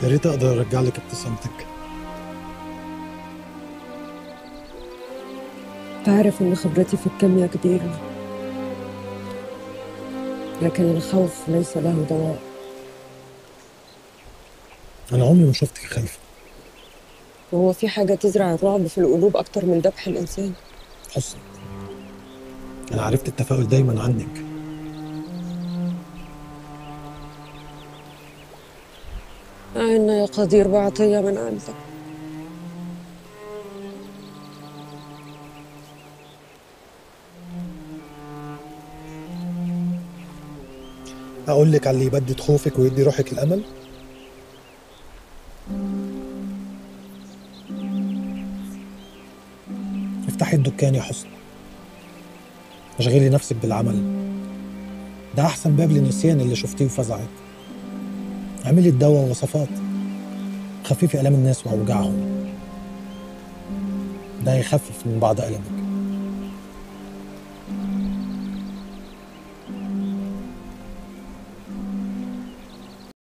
يا ريت اقدر ارجع لك ابتسامتك تعرف إن خبرتي في الكيمياء كبيرة لكن الخوف ليس له دواء انا عمري ما شفتك خايفه وهو في حاجة تزرع الرعب في القلوب أكتر من ذبح الإنسان حسن انا عرفت التفاؤل دايما عنك أين يا قدير بعطية من عندك اقول لك على اللي يبدد خوفك ويدي روحك الامل افتحي الدكان يا حسن اشغلي نفسك بالعمل ده احسن باب للنسيان اللي شفتيه وفزعك اعملي الدواء ووصفات خففي الام الناس واوجاعهم ده هيخفف من بعض المك